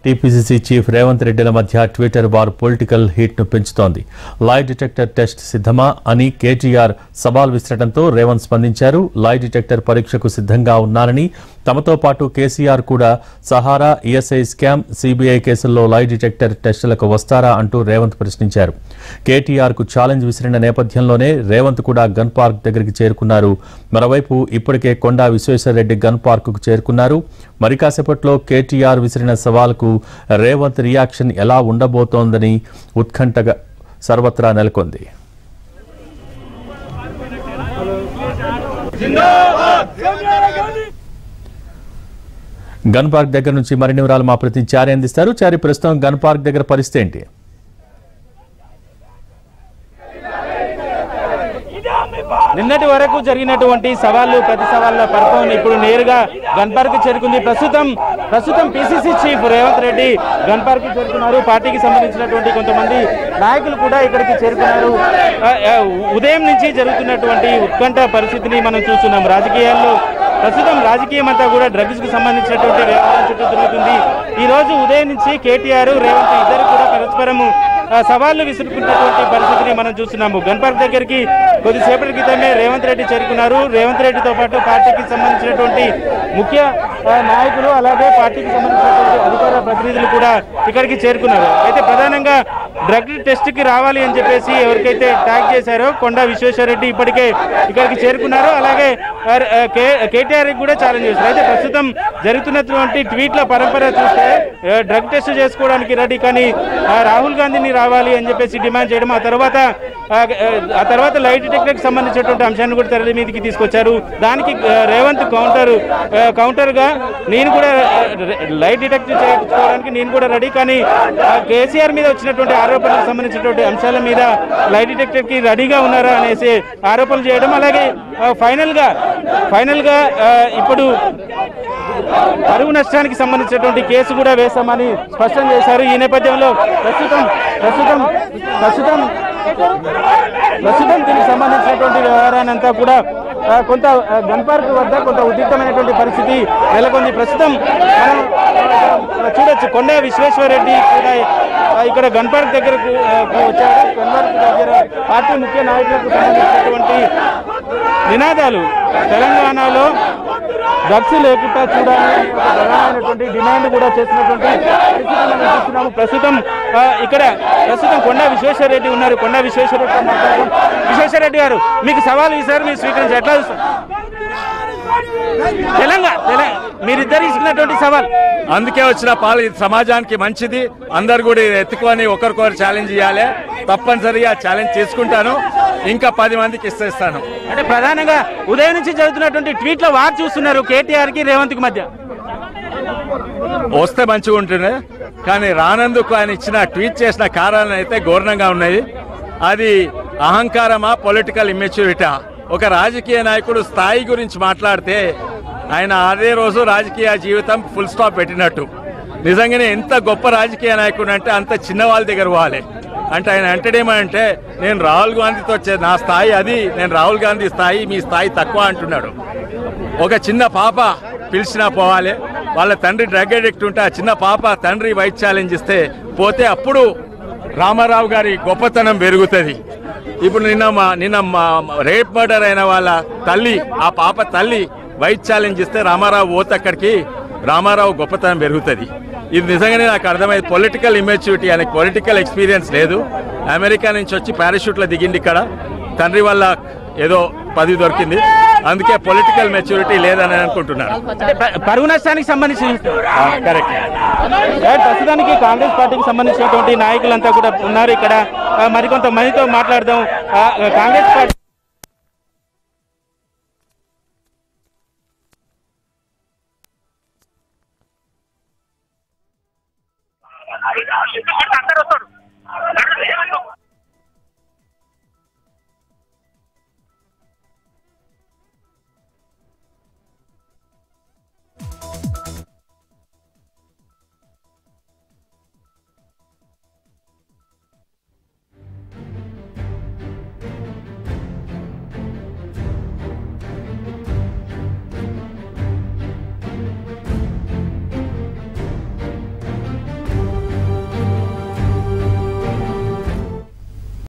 TPCC chief Revanth రెడ్డిల మధ్య Twitter war political heat ను పెంచుతోంది లాయ్ detector test సిద్ధమా అని కేటీఆర్ సవాల్ విసరడంతో రేవంత్ స్పందించారు లాయ్ డిటెక్టర్ పరీక్షకు సిద్ధంగా ఉన్నారని తమతో పాటు కేసీఆర్ కూడా సహారా ఈఎస్ఐ స్కామ్ సిబిఐ కేసుల్లో లాయ్ డిటెక్టర్ టెస్టులకు వస్తారా అంటూ రేవంత్ ప్రశ్నించారు కేటీఆర్ కు ఛాలెంజ్ విసిరిన నేపథ్యంలోనే రేవంత్ కూడా గన్ పార్క్ దగ్గరికి చేరుకున్నారు మరోవైపు ఇప్పటికే కొండా విశ్వేశ్వరరెడ్డి గన్ పార్క్ కు చేరుకున్నారు మరి కాసేపట్లో కేటీఆర్ విసిరిన సవాల్కు రేవంత్ రియాక్షన్ ఎలా ఉండబోతోందని ఉత్కంఠగా సర్వత్రా నెలకొంది గన్ పార్క్ దగ్గర నుంచి మరిన్ని వివరాలు మా ప్రతినిధి చారి అందిస్తారు చారి ప్రస్తుతం గన్ పార్క్ దగ్గర పరిస్థితి ఏంటి నిన్నటి వరకు జరిగినటువంటి సవాళ్లు ప్రతి సవాళ్ళ పర్వం ఇప్పుడు నేరుగా గన్పార్క్ చేరుకుంది ప్రస్తుతం ప్రస్తుతం PCC chief Revanth Reddy Gun Park చేరుకున్నారు పార్టీకి సంబంధించినటువంటి కొంతమంది నాయకులు కూడా ఇక్కడికి చేరుకున్నారు ఆ, ఆ, ఉదయం నుంచి జరుగుతున్నటువంటి ఉత్కంఠ పరిస్థితిని మనం చూస్తున్నాం రాజకీయాల్లో ప్రస్తుతం రాజకీయం అంతా కూడా డ్రగ్స్ కు సంబంధించినటువంటి వ్యవహారం చుట్టూ తిరుగుతుంది ఈ రోజు ఉదయం నుంచి కేటీఆర్ రేవంత్ ఇద్దరు కూడా పరస్పరము ఆ, సవాళ్లు విసురుకున్నటువంటి పరిస్థితిని మనం చూస్తున్నాము గన్పార్క్ దగ్గరికి కొద్దిసేపటి క్రితమే రేవంత్ రెడ్డి చేరుకున్నారు రేవంత్ రెడ్డితో పాటు పార్టీకి సంబంధించినటువంటి ముఖ్య ఆ, నాయకులు అలాగే పార్టీకి సంబంధించినటువంటి అధికార ప్రతినిధులు కూడా ఇక్కడికి చేరుకున్నారు అయితే ప్రధానంగా డ్రగ్ టెస్ట్ కి రావాలి అని చెప్పేసి ఎవరికైతే ట్యాగ్ చేశారో కొండా విశ్వేశ్వరరెడ్డి ఇప్పటికే ఇక్కడికి చేరుకున్నారు అలాగే ఆ, కే- కేటీఆర్ కి కూడా ఛాలెంజ్ చేశారు అయితే ప్రస్తుతం జరుగుతున్నటువంటి ట్వీట్ల పరంపర చూస్తే ఆ, డ్రగ్ టెస్ట్ చేసుకోవడానికి రెడీ కానీ ఆ, రాహుల్ గాంధీని రావాలి అని చెప్పేసి డిమాండ్ చేయడం ఆ తర్వాత ఆ, ఆ తర్వాత లైట్ డిటెక్టర్ కి సంబంధించినటువంటి అంశాన్ని కూడా తెర మీదకి తీసుకొచ్చారు దానికి ఆ, రేవంత్ కౌంటర్ కౌంటర్ గా నేను కూడా ఆ, లైట్ డిటెక్ట్ చేసుకోవడానికి నేను కూడా రెడీ కానీ ఆ, కేసీఆర్ మీద వచ్చినటువంటి ఆరోపణలకు సంబంధించినటువంటి అంశాల మీద లైట్ డిటెక్టర్ కి రెడీగా ఉన్నారా అనేసి ఆరోపణలు చేయడం అలాగే ఆ, ఫైనల్ గా ఫైనల్ గా ఆ, ఇప్పుడు పరువు నష్టానికి సంబంధించినటువంటి కేసు కూడా వేశామని స్పష్టం చేశారు ఈ నేపథ్యంలో ప్రస్తుతం ప్రస్తుతం ప్రస్తుతం ప్రస్తుతం దీనికి సంబంధించినటువంటి వ్యవహారాన్ని అంతా కూడా ఆ, కొంత ఆ, గన్ పార్క్ వద్ద కొంత ఉద్రిక్తమైనటువంటి పరిస్థితి నెలకొంది ప్రస్తుతం మనం ఆ, చూడొచ్చు కొండ విశ్వేశ్వరరెడ్డి కూడా ఆ, ఇక్కడ గన్ పార్క్ దగ్గరకు ఆ, వచ్చాడు గన్ పార్క్ దగ్గర పార్టీ ముఖ్య నాయకులకు సంబంధించినటువంటి నినాదాలు తెలంగాణలో డ్రగ్స్ లేకుండా చూడాలని ఒక ప్రధానమైనటువంటి డిమాండ్ కూడా చేసినటువంటి పరిస్థితి మనం చూస్తున్నాము ప్రస్తుతం ఆ, ఇక్కడ ప్రస్తుతం కొండా విశ్వేశ్వరరెడ్డి ఉన్నారు కొండా విశ్వేశ్వరరెడ్డి మాట్లాడడం విశ్వేశ్వరరెడ్డి గారు మీకు సవాల్ ఈసారి మీరు స్వీకరించి ఎట్లా చూస్తారు తెలంగాణ తెలంగాణ మీరిద్దరు ఇస్తున్నటువంటి సవాల్ అందుకే వచ్చిన పాలు ఇది సమాజానికి మంచిది అందరు కూడా ఇది ఎత్తుకొని ఒకరికొకరు ఛాలెంజ్ చేయాలి తప్పనిసరిగా ఛాలెంజ్ చేసుకుంటాను ఇంకా పది మందికి ఇస్తాను అంటే ప్రధానంగా ఉదయం నుంచి జరుగుతున్నటువంటి ట్వీట్ల వార్ చూస్తున్నారు కేటీఆర్ కి రేవంత్ కి మధ్య వస్తే మంచిగా ఉంటుంది కానీ రానందుకు ఆయన ఇచ్చిన ట్వీట్ చేసిన కారణాలు అయితే ఘోరంగా ఉన్నాయి అది అహంకారమా పొలిటికల్ ఇమ్మెచ్యూరిటా ఒక రాజకీయ నాయకుడు స్థాయి గురించి మాట్లాడితే ఆయన అదే రోజు రాజకీయ జీవితం ఫుల్ స్టాప్ పెట్టినట్టు నిజంగానే ఎంత గొప్ప రాజకీయ నాయకుడు అంటే అంత చిన్న వాళ్ళ దగ్గర పోవాలి అంటే ఆయన అంటేమనంటే నేను రాహుల్ గాంధీతో వచ్చే నా స్థాయి అది నేను రాహుల్ గాంధీ స్థాయి మీ స్థాయి తక్కువ అంటున్నాడు ఒక చిన్న పాప పిలిచినా పోవాలి వాళ్ళ తండ్రి డ్రగ్ అడిక్ట్ ఉంటే ఆ చిన్న పాప తండ్రి వైట్ ఛాలెంజ్ ఇస్తే పోతే అప్పుడు రామారావు గారి గొప్పతనం పెరుగుతుంది ఇప్పుడు నిన్న మా నిన్న మా రేప్ మర్డర్ అయిన వాళ్ళ తల్లి ఆ పాప తల్లి వైట్ ఛాలెంజ్ ఇస్తే రామారావు పోతే అక్కడికి రామారావు గొప్పతనం పెరుగుతుంది ఇది నిజంగానే నాకు అర్థమైంది పొలిటికల్ ఇమెచ్యూరిటీ ఆయనకి పొలిటికల్ ఎక్స్పీరియన్స్ లేదు అమెరికా నుంచి వచ్చి పారాషూట్లో దిగింది ఇక్కడ తండ్రి వల్ల ఏదో పదవి దొరికింది అందుకే పొలిటికల్ మెచ్యూరిటీ లేదని అనుకుంటున్నాను అంటే ప- పరువు నష్టానికి సంబంధించి కరెక్ట్ రైట్, ప్రస్తుతానికి కాంగ్రెస్ పార్టీకి సంబంధించినటువంటి నాయకులంతా కూడా ఉన్నారు ఇక్కడ ఆ, మరికొంత మందితో మాట్లాడదాం ఆ, కాంగ్రెస్ పార్టీ